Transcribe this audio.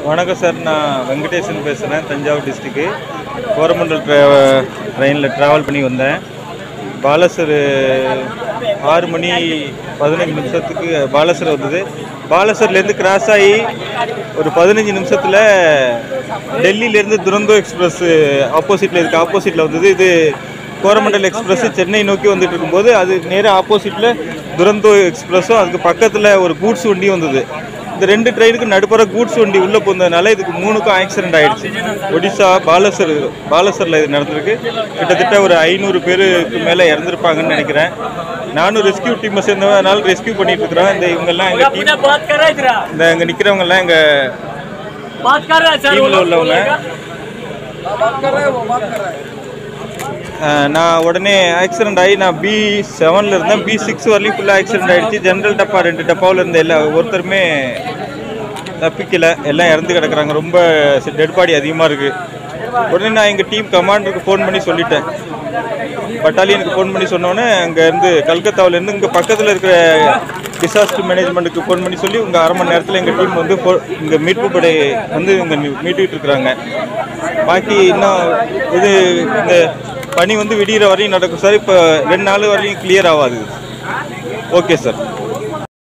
வணக்கம் சார் நான் வெங்கடேசன் பேசுகிறேன் தஞ்சாவூர் டிஸ்ட்ரிக்கு கோரமண்டல் ட்ரெயினில் ட்ராவல் பண்ணி வந்தேன் பாலசர் ஆறு மணி பதினஞ்சு நிமிஷத்துக்கு பாலசர் வந்தது பாலசர்லேருந்து கிராஸ் ஆகி ஒரு பதினஞ்சு நிமிஷத்தில் டெல்லியிலேருந்து துரந்தோ எக்ஸ்பிரஸ் ஆப்போசிட்டில் இருக்குது ஆப்போசிட்டில் வந்தது இது கோரமண்டல் எக்ஸ்பிரஸ் சென்னை நோக்கி வந்துட்டு இருக்கும்போது அது நேராக ஆப்போசிட்டில் துரந்தோ எக்ஸ்பிரஸும் அதுக்கு பக்கத்தில் ஒரு கூட்ஸ் வண்டியும் வந்தது இந்த ரெண்டு ட்ரெயினுக்கு நடுப்புற கூட்ஸ் வண்டி உள்ளே போனதுனால இதுக்கு மூணுக்கும் ஆக்சிடென்ட் ஆயிடுச்சு ஒடிசா பாலசர் பாலசரில் இது நடந்திருக்கு கிட்டத்தட்ட ஒரு ஐநூறு பேருக்கு மேலே இறந்துருப்பாங்கன்னு நினைக்கிறேன் நானும் ரெஸ்கியூ டீமை சேர்ந்தவனால ரெஸ்கியூ பண்ணிட்டு இருக்கிறோம் இந்த இவங்கெல்லாம் எங்கள் டீம் अपने बात कर रहा है इधर இந்த இங்கே நிற்கிறவங்கெல்லாம் எங்கள் बात कर रहा है सर டீமில் உள்ளவங்க அஹ் நான் உடனே ஆக்சிடென்ட் ஆகி நான் பி செவனில் இருந்தேன் பி சிக்ஸ் வரலையும் ஃபுல்லாக ஆக்சிடென்ட் ஆகிடுச்சு ஜென்ரல் டப்பா ரெண்டு டப்பாவில் இருந்த எல்லா ஒருத்தருமே தப்பிக்கல எல்லாம் இறந்து கிடக்குறாங்க ரொம்ப டெட் பாடி அதிகமாக இருக்குது உடனே நான் எங்கள் டீம் கமாண்டருக்கு ஃபோன் பண்ணி சொல்லிட்டேன் பட்டாலியனுக்கு ஃபோன் பண்ணி சொன்னோன்னே அங்கேருந்து கல்கத்தாவிலேருந்து இங்கே பக்கத்தில் இருக்கிற டிசாஸ்டர் மேனேஜ்மெண்ட்டுக்கு ஃபோன் பண்ணி சொல்லி உங்கள் அரை மணி நேரத்தில் எங்கள் டீம் வந்து இங்கே மீட்பு படை வந்து இங்கே மீட்டுக்கிட்டு இருக்கிறாங்க பாக்கி இன்னும் இது இந்த பனி வந்து விடிகிற வரையும் நடக்கும் சார் இப்போ ரெண்டு நாள் வரையும் கிளியர் ஆகாது ஓகே சார்